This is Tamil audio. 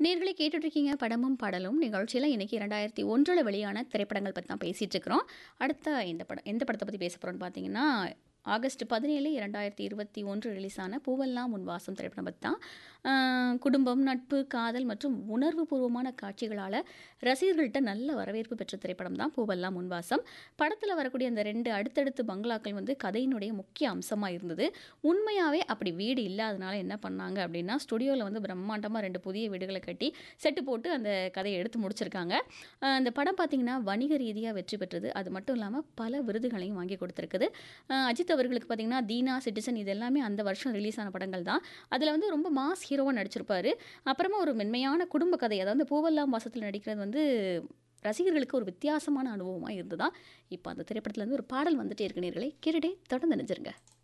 நேர்களை கேட்டுட்ருக்கீங்க படமும் பாடலும் நிகழ்ச்சியில் இன்றைக்கி இரண்டாயிரத்தி ஒன்றில் வெளியான திரைப்படங்கள் பற்றி தான் பேசிகிட்டு இருக்கிறோம் அடுத்த இந்த படம் எந்த படத்தை பற்றி பேச போகிறோம்னு பார்த்தீங்கன்னா ஆகஸ்ட் பதினேழு இரண்டாயிரத்தி இருபத்தி ஒன்று ரிலீஸான பூவெல்லாம் உன் வாசம் திரைப்படம் பற்றி தான் ஆஹ், குடும்பம் நட்பு காதல் மற்றும் உணர்வு பூர்வமான காட்சிகளால் ரசிகர்கள்ட்ட நல்ல வரவேற்பு பெற்ற திரைப்படம் தான் பூவெல்லாம் உன் வாசம் படத்தில் வரக்கூடிய அந்த ரெண்டு அடுத்தடுத்து பங்களாக்கள் வந்து கதையினுடைய முக்கிய அம்சமாக இருந்தது உண்மையாகவே அப்படி வீடு இல்லாதனால என்ன பண்ணாங்க அப்படின்னா ஸ்டுடியோவில் வந்து பிரம்மாண்டமாக ரெண்டு புதிய வீடுகளை கட்டி செட்டு போட்டு அந்த கதையை எடுத்து முடிச்சிருக்காங்க ஆஹ் அந்த படம் பார்த்திங்கன்னா வணிக ரீதியாக வெற்றி பெற்றது அது மட்டும் இல்லாமல் பல விருதுகளையும் வாங்கி கொடுத்துருக்குது ஆஹ் அஜித் அவர்களுக்கு பார்த்திங்கன்னா தீனா சிட்டிசன் இது எல்லாமே அந்த வருஷம் ரிலீஸ் ஆன படங்கள் தான் அதில் வந்து ரொம்ப மாஸ் ஹீரோவாக நடிச்சிருப்பாரு அப்புறமா ஒரு மென்மையான குடும்ப கதை அதாவது பூவெல்லாம் வாசத்தில் நடிக்கிறது வந்து ரசிகர்களுக்கு ஒரு வித்தியாசமான அனுபவமாக இருந்ததா இப்போ அந்த திரைப்படத்துல இருந்து ஒரு பாடல் வந்துட்டே இருக்கு நேர்களே கேட்டுட்டே தொடர்ந்து நினைச்சிருங்க